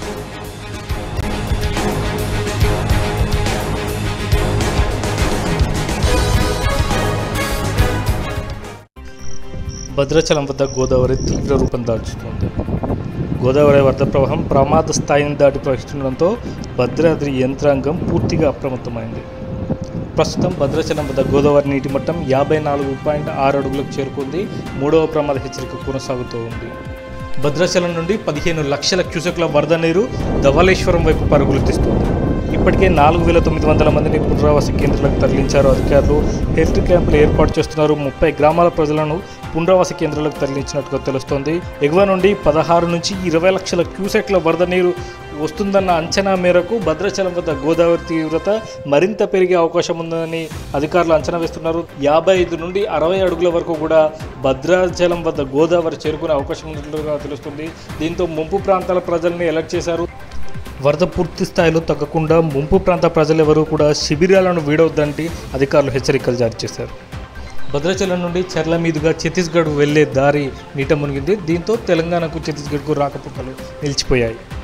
భద్రాచలం వద్ద గోదావరి తీవ్ర రూపం దాల్చుతోంది గోదావరి వరద ప్రవాహం ప్రమాద స్థాయిని దాటి ప్రవహిస్తుండడంతో భద్రాద్రి యంత్రాంగం పూర్తిగా అప్రమత్తమైంది ప్రస్తుతం భద్రాచలం వద్ద గోదావరి నీటి మట్టం యాభై నాలుగు పాయింట్ ఆరు అడుగులకు చేరుకుంది మూడవ ప్రమాద హెచ్చరిక కొనసాగుతూ ఉంది భద్రాచలం నుండి పదిహేను లక్షల క్యూసెక్ల వరద నీరు ధవళేశ్వరం వైపు పరుగులు తీస్తుంది ఇప్పటికే నాలుగు వేల తొమ్మిది వందల మందిని పునరావాస కేంద్రాలకు తరలించారు అధికారులు హెల్త్ క్యాంపులు ఏర్పాటు చేస్తున్నారు ముప్పై గ్రామాల ప్రజలను పునరావాస కేంద్రాలకు తరలించినట్టుగా తెలుస్తోంది ఎగువ నుండి పదహారు నుంచి ఇరవై లక్షల క్యూసెక్ల వరద నీరు వస్తుందన్న అంచనా మేరకు భద్రాచలం వద్ద గోదావరి తీవ్రత మరింత పెరిగే అవకాశం ఉందని అధికారులు అంచనా వేస్తున్నారు యాభై ఐదు నుండి అరవై అడుగుల వరకు కూడా భద్రాచలం వద్ద గోదావరి చేరుకునే అవకాశం ఉన్నట్లుగా తెలుస్తుంది దీంతో ముంపు ప్రాంతాల ప్రజల్ని అలర్ట్ చేశారు వరద పూర్తి స్థాయిలో తగ్గకుండా ముంపు ప్రాంత ప్రజలెవరూ కూడా శిబిరాలను వీడవద్దంటే అధికారులు హెచ్చరికలు జారీ చేశారు భద్రాచలం నుండి చెర్ల మీదుగా ఛత్తీస్గఢ్ వెళ్లే దారి నీట మునిగింది దీంతో తెలంగాణకు ఛత్తీస్గఢ్కు రాకపోకలు నిలిచిపోయాయి